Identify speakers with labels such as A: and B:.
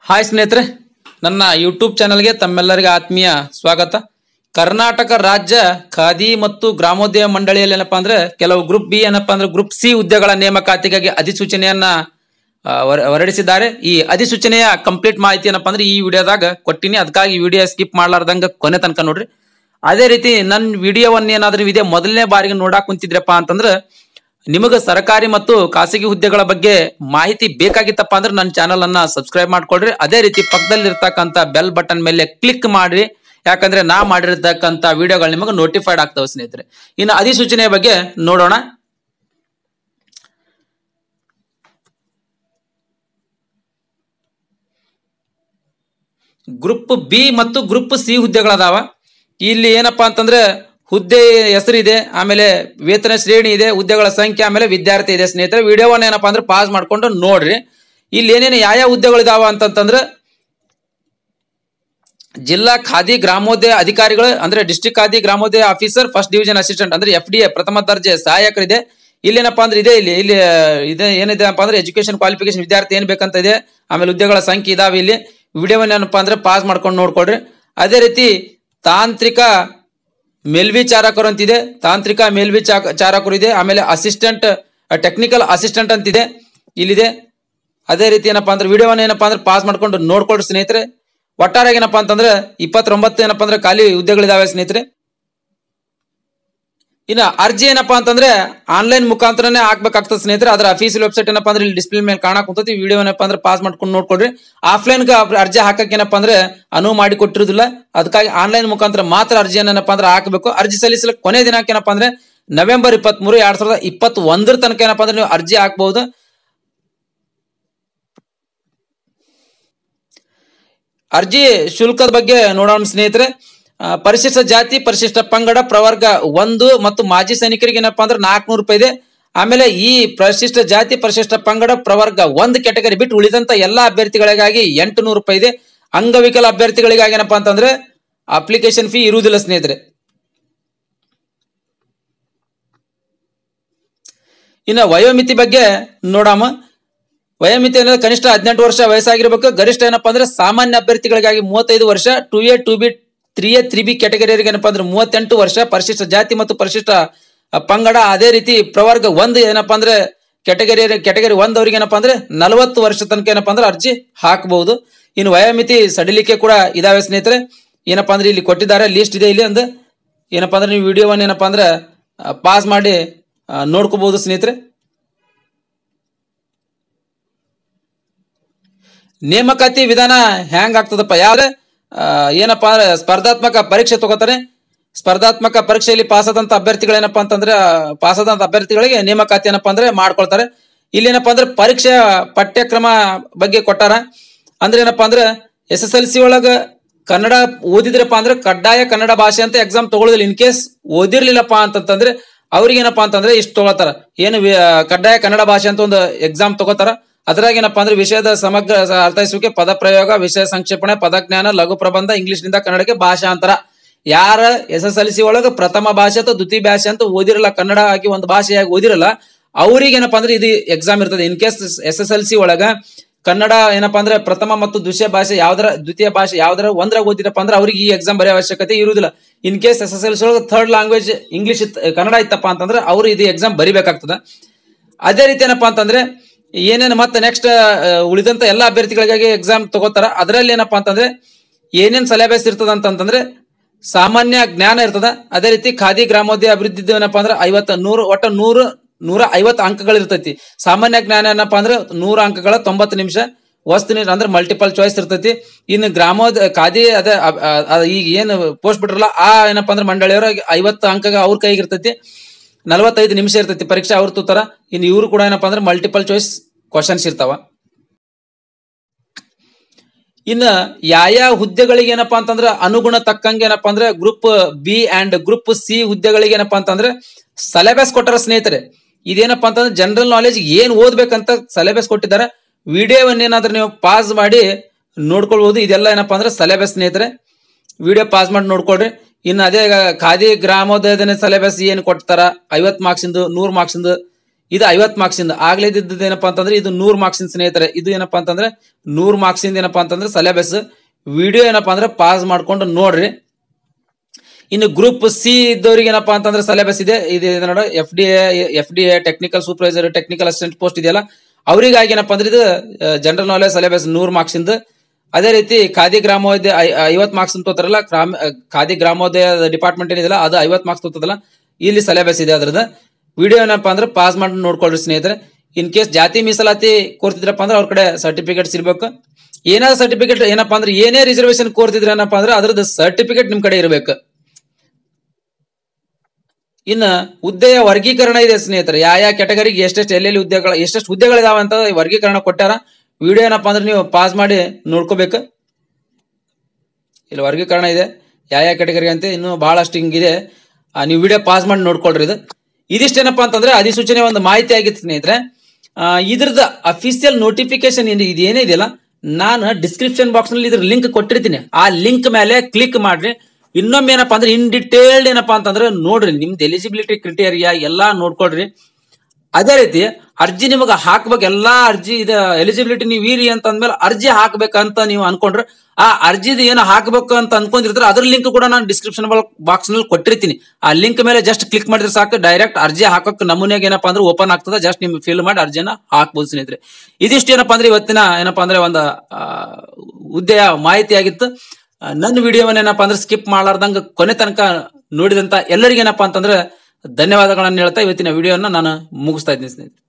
A: hi ಸ್ನೇಹಿತರೆ ನನ್ನ YouTube ಚಾನಲ್ಗೆ ತಮ್ಮೆಲ್ಲರಿಗೆ ಆತ್ಮೀಯ ಸ್ವಾಗತ ಕರ್ನಾಟಕ ರಾಜ್ಯ ಖಾದಿ ಮತ್ತು ಗ್ರಾಮೋದ್ಯಮ ಮಂಡಳಿಯಲ್ಲಿ ಏನಪ್ಪಾ ಅಂದ್ರೆ ಕೆಲವು ಗ್ರೂಪ್ ಬಿ ಏನಪ್ಪಾ ಅಂದ್ರೆ ಗ್ರೂಪ್ ಸಿ ಹುದ್ದೆಗಳ ನೇಮಕಾತಿಗಾಗಿ ಅಧಿಸೂಚನೆಯನ್ನ ಆ, ಹೊರ- ಹೊರಡಿಸಿದ್ದಾರೆ ಈ ಅಧಿಸೂಚನೆಯ ಕಂಪ್ಲೀಟ್ ಮಾಹಿತಿ ಏನಪ್ಪಾ ಅಂದ್ರೆ ಈ ವಿಡಿಯೋದಾಗ ಕೊಟ್ಟಿನಿ ಅದಕ್ಕಾಗಿ ವಿಡಿಯೋ ಸ್ಕಿಪ್ ಮಾಡ್ಲಾರ್ದಂಗ ಕೊನೆ ತನಕ ನೋಡ್ರಿ ಅದೇ ರೀತಿ ನನ್ನ ವಿಡಿಯೋವನ್ನ ಏನಾದ್ರೂ ಇದೇ ಮೊದಲನೇ ಬಾರಿಗೆ ನೋಡಾಕ್ ಕುಂತಿದ್ರಪ್ಪ ಅಂತಂದ್ರೆ ನಿಮಗೆ ಸರ್ಕಾರಿ ಮತ್ತು ಖಾಸಗಿ ಹುದ್ದೆಗಳ ಬಗ್ಗೆ ಮಾಹಿತಿ ಬೇಕಾಗಿತ್ತಪ್ಪ ಅಂದ್ರೆ ನನ್ನ ಚಾನಲ್ ಅನ್ನ ಸಬ್ಸ್ಕ್ರೈಬ್ ಮಾಡ್ಕೊಳ್ರಿ ಅದೇ ರೀತಿ ಪಕ್ಕದಲ್ಲಿ ಇರ್ತಕ್ಕಂಥ ಬೆಲ್ ಬಟನ್ ಮೇಲೆ ಕ್ಲಿಕ್ ಮಾಡ್ರಿ ಯಾಕಂದ್ರೆ ನಾ ಮಾಡಿರ್ತಕ್ಕಂಥ ವಿಡಿಯೋಗಳು ನಿಮಗೆ ನೋಟಿಫೈಡ್ ಆಗ್ತವೆ ಸ್ನೇಹಿತರೆ ಇನ್ನು ಅಧಿಸೂಚನೆಯ ಬಗ್ಗೆ ನೋಡೋಣ ಗ್ರೂಪ್ ಬಿ ಮತ್ತು ಗ್ರೂಪ್ ಸಿ ಹುದ್ದೆಗಳದಾವ ಇಲ್ಲಿ ಏನಪ್ಪಾ ಅಂತಂದ್ರೆ ಹುದ್ದೆ ಹೆಸರಿದೆ ಆಮೇಲೆ ವೇತನ ಶ್ರೇಣಿ ಇದೆ ಹುದ್ದೆಗಳ ಸಂಖ್ಯೆ ಆಮೇಲೆ ವಿದ್ಯಾರ್ಥಿ ಇದೆ ಸ್ನೇಹಿತರೆ ವಿಡಿಯೋವನ್ನ ಏನಪ್ಪಾ ಅಂದ್ರೆ ಪಾಸ್ ಮಾಡ್ಕೊಂಡು ನೋಡ್ರಿ ಇಲ್ಲಿ ಏನೇನು ಯಾವ ಹುದ್ದೆಗಳಿದಾವ ಅಂತಂತಂದ್ರೆ ಜಿಲ್ಲಾ ಖಾದಿ ಗ್ರಾಮೋದಯ ಅಧಿಕಾರಿಗಳು ಅಂದ್ರೆ district Khadi Gramodaya officer first division assistant ಅಂದ್ರೆ ಎಫ್ ಡಿ ಎ ಪ್ರಥಮ ದರ್ಜೆ ಸಹಾಯಕರಿದೆ ಇಲ್ಲೇನಪ್ಪಾ ಅಂದ್ರೆ ಇದೆ ಇಲ್ಲಿ ಇಲ್ಲಿ ಇದೆ ಏನಿದೆ ಅಪ್ಪ ಅಂದ್ರೆ ಎಜುಕೇಶನ್ ಕ್ವಾಲಿಫಿಕೇಶನ್ ವಿದ್ಯಾರ್ಥಿ ಏನ್ ಬೇಕಂತ ಇದೆ ಆಮೇಲೆ ಹುದ್ದೆಗಳ ಸಂಖ್ಯೆ ಇದಾವೆ ಇಲ್ಲಿ ವಿಡಿಯೋವನ್ನ ಏನಪ್ಪಾ ಅಂದ್ರೆ ಪಾಸ್ ಮಾಡ್ಕೊಂಡು ನೋಡ್ಕೊಡ್ರಿ ಅದೇ ರೀತಿ ತಾಂತ್ರಿಕ ಮೇಲ್ವಿಚಾರಕರು ಅಂತಿದೆ ತಾಂತ್ರಿಕ ಮೇಲ್ವಿಚಾರ ಚಾರಕರು ಇದೆ ಆಮೇಲೆ ಅಸಿಸ್ಟೆಂಟ್ ಟೆಕ್ನಿಕಲ್ ಅಸಿಸ್ಟೆಂಟ್ ಅಂತಿದೆ ಇಲ್ಲಿದೆ ಅದೇ ರೀತಿ ಏನಪ್ಪಾ ಅಂದ್ರೆ ವಿಡಿಯೋವನ್ನ ಏನಪ್ಪಾ ಅಂದ್ರೆ ಪಾಸ್ ಮಾಡ್ಕೊಂಡು ನೋಡ್ಕೊಳ್ರಿ ಸ್ನೇಹಿತರೆ ಒಟ್ಟಾರೆ ಏನಪ್ಪಾ ಅಂತಂದ್ರೆ ಇಪ್ಪತ್ತೊಂಬತ್ತು ಏನಪ್ಪಾ ಅಂದ್ರೆ ಖಾಲಿ ಹುದ್ದೆಗಳಿದಾವೆ ಸ್ನೇಹಿತರೆ ಇನ್ನ ಅರ್ಜಿ ಏನಪ್ಪಾ ಅಂತಂದ್ರೆ ಆನ್ಲೈನ್ ಮುಖಾಂತರನೇ ಹಾಕ್ಬೇಕಾಗ್ತದೆ ಸ್ನೇಹಿತರೆ ಅದರ ಅಫೀಸಿಯಲ್ ವೆಬ್ಸೈಟ್ ಏನಪ್ಪಾ ಅಂದ್ರೆ ಇಲ್ಲಿ ಡಿಸ್ಪ್ಲೇ ಮೇಲೆ ಕಾಣಕ್ ಕುಂತೈತಿ ವಿಡಿಯೋ ಏನಪ್ಪಾ ಅಂದ್ರೆ ಪಾಸ್ ಮಾಡ್ಕೊಂಡು ನೋಡ್ಕೊಡ್ರಿ ಆಫ್ಲೈನ್ ಅರ್ಜಿ ಹಾಕಕ್ ಏನಪ್ಪಾ ಅಂದ್ರೆ ಅನುವು ಮಾಡಿ ಕೊಟ್ಟಿರುದಿಲ್ಲ ಅದಕ್ಕಾಗಿ ಆನ್ಲೈನ್ ಮುಖಾಂತರ ಮಾತ್ರ ಅರ್ಜಿಯನ್ನು ಏನಪ್ಪಾ ಅಂದ್ರೆ ಹಾಕಬೇಕು ಅರ್ಜಿ ಸಲ್ಲಿಸಲು ಕೊನೆ ದಿನಾಂಕ ಏನಪ್ಪಾ ಅಂದ್ರೆ ನವೆಂಬರ್ ಇಪ್ಪತ್ತ್ ಮೂರು ಎರಡ್ ಸಾವಿರದ ಇಪ್ಪತ್ತ್ ಒಂದರ ತನಕ ಏನಪ್ಪಾ ಅಂದ್ರೆ ನೀವು ಅರ್ಜಿ ಹಾಕಬಹುದು ಅರ್ಜಿ ಶುಲ್ಕದ ಬಗ್ಗೆ ನೋಡೋಣ ಸ್ನೇಹಿತರೆ ಆ, ಪರಿಶಿಷ್ಟ ಜಾತಿ ಪರಿಶಿಷ್ಟ ಪಂಗಡ ಪ್ರವರ್ಗ ಒಂದು ಮತ್ತು ಮಾಜಿ ಸೈನಿಕರಿಗೆ ಏನಪ್ಪಾ ಅಂದ್ರೆ ನಾಲ್ಕುನೂರು ರೂಪಾಯಿ ಇದೆ ಆಮೇಲೆ ಈ ಪರಿಶಿಷ್ಟ ಜಾತಿ ಪರಿಶಿಷ್ಟ ಪಂಗಡ ಪ್ರವರ್ಗ ಒಂದು ಕೆಟಗರಿ ಬಿಟ್ಟು ಉಳಿದಂತ ಎಲ್ಲಾ ಅಭ್ಯರ್ಥಿಗಳಿಗಾಗಿ ಎಂಟು ನೂರು ರೂಪಾಯಿ ಇದೆ ಅಂಗವಿಕಲ ಅಭ್ಯರ್ಥಿಗಳಿಗಾಗಿ ಏನಪ್ಪಾ ಅಂತಂದ್ರೆ ಅಪ್ಲಿಕೇಶನ್ ಫೀ ಇರುವುದಿಲ್ಲ ಸ್ನೇಹಿತರೆ ಇನ್ನು ವಯೋಮಿತಿ ಬಗ್ಗೆ ನೋಡಾಮ ವಯೋಮಿತಿ ಅಂದ್ರೆ ಕನಿಷ್ಠ ಹದಿನೆಂಟು ವರ್ಷ ವಯಸ್ಸಾಗಿರ್ಬೇಕು ಗರಿಷ್ಠ ಏನಪ್ಪಾ ಅಂದ್ರೆ ಸಾಮಾನ್ಯ ಅಭ್ಯರ್ಥಿಗಳಿಗಾಗಿ ಮೂವತ್ತೈದು ವರ್ಷ two A two B three A three B ಕೆಟಗರಿಯವರಿಗೆ ಏನಪ್ಪಾ ಅಂದ್ರೆ ಮೂವತ್ತೆಂಟು ವರ್ಷ ಪರಿಶಿಷ್ಟ ಜಾತಿ ಮತ್ತು ಪರಿಶಿಷ್ಟ ಅ, ಪಂಗಡ ಅದೇ ರೀತಿ ಪ್ರವರ್ಗ ಒಂದು ಏನಪ್ಪಾ ಅಂದ್ರೆ ಕೆಟಗರಿ ಕೆಟಗರಿ ಒಂದ್ ಅವ್ರಿಗೆ ಏನಪ್ಪಾ ಅಂದ್ರೆ ನಲವತ್ತು ವರ್ಷ ತನಕ ಏನಪ್ಪಾ ಅಂದ್ರೆ ಅರ್ಜಿ ಹಾಕಬಹುದು ಇನ್ನು ವಯೋಮಿತಿ ಸಡಿಲಿಕೆ ಕೂಡ ಇದಾವೆ ಸ್ನೇಹಿತರೆ ಏನಪ್ಪಾ ಅಂದ್ರೆ ಇಲ್ಲಿ ಕೊಟ್ಟಿದ್ದಾರೆ ಲಿಸ್ಟ್ ಇದೆ ಇಲ್ಲಿ ಅಂದ್ ಏನಪ್ಪಾ ಅಂದ್ರೆ ನೀವು ವಿಡಿಯೋವನ್ನ ಏನಪ್ಪಾ ಅಂದ್ರೆ ಪಾಸ್ ಮಾಡಿ ಆ, ನೋಡ್ಕೋಬಹುದು ಸ್ನೇಹಿತರೆ ನೇಮಕಾತಿ ವಿಧಾನ ಹೆಂಗ್ ಆಗ್ತದಪ್ಪ ಯಾವ್ರೆ ಆ, ಏನಪ್ಪಾ ಅಂದ್ರೆ ಸ್ಪರ್ಧಾತ್ಮಕ ಪರೀಕ್ಷೆ ತಗೋತಾರೆ ಸ್ಪರ್ಧಾತ್ಮಕ ಪರೀಕ್ಷೆಯಲ್ಲಿ ಪಾಸಾದಂತ ಅಭ್ಯರ್ಥಿಗಳು ಏನಪ್ಪಾ ಅಂತಂದ್ರೆ ಆ, ಪಾಸಾದಂತ ಅಭ್ಯರ್ಥಿಗಳಿಗೆ ನೇಮಕಾತಿ ಏನಪ್ಪಾ ಅಂದ್ರೆ ಮಾಡ್ಕೊಳ್ತಾರೆ ಇಲ್ಲಿ ಏನಪ್ಪಾ ಅಂದ್ರೆ ಪರೀಕ್ಷೆಯ ಪಠ್ಯಕ್ರಮ ಬಗ್ಗೆ ಕೊಟ್ಟಾರ ಅಂದ್ರೆ ಏನಪ್ಪಾ ಅಂದ್ರೆ ಎಸ್ ಎಸ್ ಎಲ್ ಸಿ ಒಳಗ ಕನ್ನಡ ಓದಿದ್ರಪ್ಪ ಅಂದ್ರೆ ಕಡ್ಡಾಯ ಕನ್ನಡ ಭಾಷೆ ಅಂತ ಎಕ್ಸಾಮ್ ತಗೊಳ್ಳೋದಿಲ್ಲ ಇನ್ ಕೇಸ್ ಓದಿರ್ಲಿಲ್ಲಪ್ಪ ಅಂತಂತಂದ್ರೆ ಅವ್ರಿಗೆ ಏನಪ್ಪಾ ಅಂತಂದ್ರೆ ಇಷ್ಟು ತಗೋತಾರ ಏನು ವಿ- ಆ, ಕಡ್ಡಾಯ ಕನ್ನಡ ಭಾಷೆ ಅಂತ ಒಂದು ಎಕ್ಸಾಮ್ ತಗೋತಾರ ಅದ್ರಾಗ ಏನಪ್ಪಾ ಅಂದ್ರೆ ವಿಷಯದ ಸಮಗ್ರ ಸ- ಅರ್ಥೈಸುವಿಕೆ ಪದ ಪ್ರಯೋಗ ವಿಷಯ ಸಂಕ್ಷೇಪಣೆ ಪದಜ್ಞಾನ ಲಘು ಪ್ರಬಂಧ ಇಂಗ್ಲಿಷ್ ನಿಂದ ಕನ್ನಡಕ್ಕೆ ಭಾಷಾಂತರ ಯಾರ ಎಸ್ ಎಸ್ ಎಲ್ ಸಿ ಒಳಗ ಪ್ರಥಮ ಭಾಷೆ ಅಥವಾ ದ್ವಿತೀಯ ಭಾಷೆ ಅಂತ ಓದಿರಲ್ಲ ಕನ್ನಡ ಆಗಿ ಒಂದು ಭಾಷೆಯಾಗಿ ಓದಿರಲ್ಲ ಅವ್ರಿಗೆ ಏನಪ್ಪಾ ಅಂದ್ರೆ ಇದು ಎಕ್ಸಾಮ್ ಇರ್ತದೆ in case S S L C ಒಳಗ ಕನ್ನಡ ಏನಪ್ಪಾ ಅಂದ್ರೆ ಪ್ರಥಮ ಮತ್ತು ದ್ವಿತೀಯ ಭಾಷೆ ಯಾವ್ದರ ದ್ವಿತೀಯ ಭಾಷೆ ಯಾವ್ದರ ಒಂದ್ರಾಗ ಓದಿರಪ್ಪ ಅಂದ್ರೆ ಅವ್ರಿಗೆ ಈ ಎಕ್ಸಾಮ್ ಬರೆಯೋ ಅವಶ್ಯಕತೆ ಇರುವುದಿಲ್ಲ in case S S L C ಒಳಗೆ ಥರ್ಡ್ ಲ್ಯಾಂಗ್ವೇಜ್ ಇಂಗ್ಲಿಷ್ ಕನ್ನಡ ಇತ್ತಪ್ಪ ಅಂತಂದ್ರೆ ಅವ್ರು ಇದು ಎಕ್ಸಾಮ್ ಬರಿಬೇಕಾಗ್ತದ ಅದೇ ರೀತಿ ಏನಪ್ಪಾ ಅಂತಂದ್ರೆ ಏನೇನು ಮತ್ತೆ ನೆಕ್ಸ್ಟ್ ಉಳಿದಂತ ಎಲ್ಲಾ ಅಭ್ಯರ್ಥಿಗಳಿಗಾಗಿ ಎಕ್ಸಾಮ್ ತಗೋತಾರ ಅದರಲ್ಲಿ ಏನಪ್ಪಾ ಅಂತಂದ್ರೆ ಏನೇನ್ ಸಿಲೆಬಸ್ ಇರ್ತದ ಅಂತಂದ್ರೆ ಸಾಮಾನ್ಯ ಜ್ಞಾನ ಇರ್ತದ ಅದೇ ರೀತಿ ಖಾದಿ ಗ್ರಾಮೋದ್ಯ ಅಭಿವೃದ್ಧಿ ಏನಪ್ಪಾ ಅಂದ್ರೆ ಐವತ್ತ ನೂರು ಒಟ್ಟ ನೂರು ನೂರ ಐವತ್ತು ಅಂಕಗಳು ಇರ್ತೈತಿ ಸಾಮಾನ್ಯ ಜ್ಞಾನ ಏನಪ್ಪಾ ಅಂದ್ರೆ ನೂರು ಅಂಕಗಳ ತೊಂಬತ್ತು ನಿಮಿಷ ವಸ್ತು ನಿಮಿಷ ಅಂದ್ರೆ ಮಲ್ಟಿಪಲ್ ಚಾಯ್ಸ್ ಇರ್ತೈತಿ ಇನ್ನು ಗ್ರಾಮೋದ ಖಾದಿ ಅದೇ ಅ- ಅ- ಅ- ಈಗ ಏನು ಪೋಸ್ಟ್ ಬಿಟ್ರಲ್ಲ ಆ ಏನಪ್ಪಾ ಅಂದ್ರೆ ಮಂಡಳಿಯವ್ರ ಐವತ್ತು ಅಂಕ ಅವ್ರ ಕೈಗೆ ಇರ್ತೈತಿ ನಲವತ್ತೈದು ನಿಮಿಷ ಇರ್ತೈತಿ ಪರೀಕ್ಷೆ ಅವ್ರು ತೂತಾರ ಇನ್ನು ಇವರು ಕೂಡ ಏನಪ್ಪಾ ಅಂದ್ರೆ ಮಲ್ಟಿಪಲ್ ಚಾಯ್ಸ್ ಕ್ವಶನ್ಸ್ ಇರ್ತಾವ ಇನ್ನ ಯಾವ ಹುದ್ದೆಗಳಿಗೆ ಏನಪ್ಪಾ ಅಂತಂದ್ರೆ ಅನುಗುಣ ತಕ್ಕಂಗೆ ಏನಪ್ಪಾ ಅಂದ್ರೆ group B and group C ಹುದ್ದೆಗಳಿಗೆ ಏನಪ್ಪಾ ಅಂತಂದ್ರೆ ಸೆಲೆಬಸ್ ಕೊಟ್ಟಾರ ಸ್ನೇಹಿತರೆ ಇದೇನಪ್ಪಾ ಅಂತಂದ್ರೆ ಜನರಲ್ ನಾಲೆಜ್ ಏನ್ ಓದ್ಬೇಕಂತ ಸೆಲೆಬಸ್ ಕೊಟ್ಟಿದ್ದಾರೆ ವಿಡಿಯೋವನ್ನ ಏನಾದ್ರೂ ನೀವು ಪಾಸ್ ಮಾಡಿ ನೋಡ್ಕೊಳ್ಬಹುದು ಇದೆಲ್ಲ ಏನಪ್ಪಾ ಅಂದ್ರೆ ಸೆಲೆಬಸ್ ಸ್ನೇಹಿತರೆ ವಿಡಿಯೋ ಪಾಸ್ ಮಾಡಿ ನೋಡ್ಕೊಳ್ರಿ ಇನ್ನು ಅದೇ ಈಗ ಖಾದಿ ಗ್ರಾಮೋದಯದ ಸಿಲೆಬಸ್ ಏನು ಕೊಡ್ತಾರ ಐವತ್ ಮಾರ್ಕ್ಸ್ ಇಂದು ನೂರ್ ಮಾರ್ಕ್ಸ್ ಇಂದು ಇದು ಐವತ್ ಮಾರ್ಕ್ಸ್ ಇಂದ ಆಗ್ಲೇ ಇದ್ದಿದ್ದು ಏನಪ್ಪಾ ಅಂತಂದ್ರೆ ಇದು ನೂರ್ ಮಾರ್ಕ್ಸ್ ಇಂದ ಸ್ನೇಹಿತರೆ ಇದು ಏನಪ್ಪಾ ಅಂತಂದ್ರೆ ನೂರ್ ಮಾರ್ಕ್ಸ್ ಇಂದ ಏನಪ್ಪಾ ಅಂತಂದ್ರೆ ಸಿಲೆಬಸ್ ವಿಡಿಯೋ ಏನಪ್ಪಾ ಅಂದ್ರೆ ಪಾಸ್ ಮಾಡ್ಕೊಂಡು ನೋಡ್ರಿ ಇನ್ನು ಗ್ರೂಪ್ ಸಿ ಇದ್ದವ್ರಿಗೆ ಏನಪ್ಪಾ ಅಂತಂದ್ರೆ ಸಿಲೆಬಸ್ ಇದೆ ಇದು ಇದೆ ನೋಡ F D F D A technical supervisor technical assistant post ಇದೆಯಲ್ಲ ಅವರಿಗಾಗಿ ಏನಪ್ಪಾ ಅಂದ್ರೆ ಇದು ಜನರಲ್ ನಾಲೆಜ್ ಸಿಲೆಬಸ್ ನೂರ್ ಮಾರ್ಕ್ಸ್ ಇಂದ ಅದೇ ರೀತಿ ಖಾದಿ ಗ್ರಾಮೋದಯ ಐವತ್ ಮಾರ್ಕ್ಸ್ ಅಂತ ತೋತಾರಲ್ಲ ಗ್ರಾಮ ಖಾದಿ ಗ್ರಾಮೋದಯ ಡಿಪಾರ್ಟ್ಮೆಂಟ್ ಏನಿದೆಯಲ್ಲ ಅದು ಐವತ್ ಮಾರ್ಕ್ಸ್ ತೋತದಲ್ಲ ಇಲ್ಲಿ ಸಿಲೆಬಸ್ ಇದೆ ಅದ್ರದ್ದು ವಿಡಿಯೋ ಏನಪ್ಪಾ ಅಂದ್ರೆ ಪಾಸ್ ಮಾಡಿ ನೋಡ್ಕೊಳ್ರಿ ಸ್ನೇಹಿತರೆ ಇನ್ ಕೇಸ್ ಜಾತಿ ಮೀಸಲಾತಿ ಕೋರ್ತಿದ್ರಪ್ಪ ಅಂದ್ರೆ ಅವ್ರ ಕಡೆ ಸರ್ಟಿಫಿಕೇಟ್ಸ್ ಇರ್ಬೇಕು ಏನಾದ್ರು ಸರ್ಟಿಫಿಕೇಟ್ ಏನಪ್ಪಾ ಅಂದ್ರೆ ಏನೇ ರಿಸರ್ವೇಶನ್ ಕೋರ್ತಿದ್ರೆ ಏನಪ್ಪಾ ಅಂದ್ರೆ ಅದ್ರದ್ದು ಸರ್ಟಿಫಿಕೇಟ್ ನಿಮ್ ಕಡೆ ಇರಬೇಕು ಇನ್ನ ಹುದ್ದೆಯ ವರ್ಗೀಕರಣ ಇದೆ ಸ್ನೇಹಿತರೆ ಯಾವ ಯಾವ ಕೆಟಗರಿಗೆ ಎಷ್ಟೆಷ್ಟು ಎಲ್ಲೆಲ್ಲಿ ಹುದ್ದೆಗಳ ಎಷ್ಟೆಷ್ಟು ಹುದ್ದೆಗಳಿದಾವೆ ಅಂತ ವರ್ಗೀಕರಣ ಕೊಟ್ಟಾರ ವಿಡಿಯೋ ಏನಪ್ಪಾ ಅಂದ್ರೆ ನೀವು ಪಾಸ್ ಮಾಡಿ ನೋಡ್ಕೋಬೇಕು ಇಲ್ಲಿ ವರ್ಗೀಕರಣ ಇದೆ ಯಾವ ಯಾವ ಕೆಟಗರಿ ಅಂತ ಇನ್ನು ಬಹಳಷ್ಟು ಹಿಂಗಿದೆ ಆ, ನೀವು ವಿಡಿಯೋ ಪಾಸ್ ಮಾಡಿ ನೋಡ್ಕೊಳ್ರಿ ಇದು ಇದಿಷ್ಟೇನಪ್ಪಾ ಅಂತಂದ್ರೆ ಅಧಿಸೂಚನೆ ಒಂದು ಮಾಹಿತಿ ಆಗಿತ್ತು ಸ್ನೇಹಿತರೆ ಆ, ಇದ್ರದ್ದು ಅಫಿಷಿಯಲ್ ನೋಟಿಫಿಕೇಶನ್ ಇದು ಏನೇ ಇದೆಯಲ್ಲ ನಾನು ಡಿಸ್ಕ್ರಿಪ್ಷನ್ ಬಾಕ್ಸ್ ನಲ್ಲಿ ಇದ್ರ ಲಿಂಕ್ ಕೊಟ್ಟಿರ್ತೀನಿ ಆ ಲಿಂಕ್ ಮೇಲೆ ಕ್ಲಿಕ್ ಮಾಡ್ರಿ ಇನ್ನೊಮ್ಮೆ ಏನಪ್ಪಾ ಅಂದ್ರೆ ಇನ್ ಡಿಟೇಲ್ಡ್ ಏನಪ್ಪಾ ಅಂತಂದ್ರೆ ನೋಡ್ರಿ ನಿಮ್ದು ಎಲಿಜಿಬಿಲಿಟಿ ಕ್ರಿಟೇರಿಯಾ ಎಲ್ಲಾ ನೋಡ್ಕೊಳ್ರಿ ಅದೇ ರೀತಿ ಅರ್ಜಿ ನಿಮಗೆ ಹಾಕ್ಬೇಕು ಎಲ್ಲಾ ಅರ್ಜಿ ಇದೆ ಎಲಿಜಿಬಿಲಿಟಿ ನೀವು ಇರಿ ಅಂತ ಅಂದ್ಮೇಲೆ ಅರ್ಜಿ ಹಾಕ್ಬೇಕಂತ ನೀವು ಅನ್ಕೊಂಡ್ರೆ ಆ ಅರ್ಜಿದ ಏನು ಹಾಕ್ಬೇಕು ಅಂತ ಅನ್ಕೊಂಡಿರ್ತಾರೆ ಅದ್ರ ಲಿಂಕ್ ಕೂಡ ನಾನು ಡಿಸ್ಕ್ರಿಪ್ಷನ್ ಬಾಕ್ಸ್ ನಲ್ಲಿ ಕೊಟ್ಟಿರ್ತೀನಿ ಆ ಲಿಂಕ್ ಮೇಲೆ ಜಸ್ಟ್ ಕ್ಲಿಕ್ ಮಾಡಿದ್ರೆ ಸಾಕು ಡೈರೆಕ್ಟ್ ಅರ್ಜಿ ಹಾಕಕ್ ನಮೂನೆಗೆ ಏನಪ್ಪಾ ಅಂದ್ರೆ ಓಪನ್ ಆಗ್ತದೆ ಜಸ್ಟ್ ನಿಮ್ಗೆ ಫಿಲ್ ಮಾಡಿ ಅರ್ಜಿನ ಹಾಕ್ಬೋದು ಸ್ನೇಹಿತರೆ ಇದಿಷ್ಟು ಏನಪ್ಪಾ ಅಂದ್ರೆ ಇವತ್ತಿನ ಏನಪ್ಪಾ ಅಂದ್ರೆ ಒಂದು ಆ, ಹುದ್ದೆಯ ಮಾಹಿತಿ ಆಗಿತ್ತು ಆ, ನನ್ನ ವಿಡಿಯೋವನ್ನ ಏನಪ್ಪಾ ಅಂದ್ರೆ ಸ್ಕಿಪ್ ಮಾಡಲಾರ್ದಂಗ ಕೊನೆ ತನಕ ನೋಡಿದಂತ ಎಲ್ಲರಿಗೇನಪ್ಪಾ ಅಂತಂದ್ರೆ ಧನ್ಯವಾದಗಳನ್ನ ಹೇಳ್ತಾ ಇವತ್ತಿನ ವಿಡಿಯೋನ ನಾನು ಮುಗಿಸ್ತಾ ಇದ್ದೀನಿ ಸ್ನೇಹಿತರೆ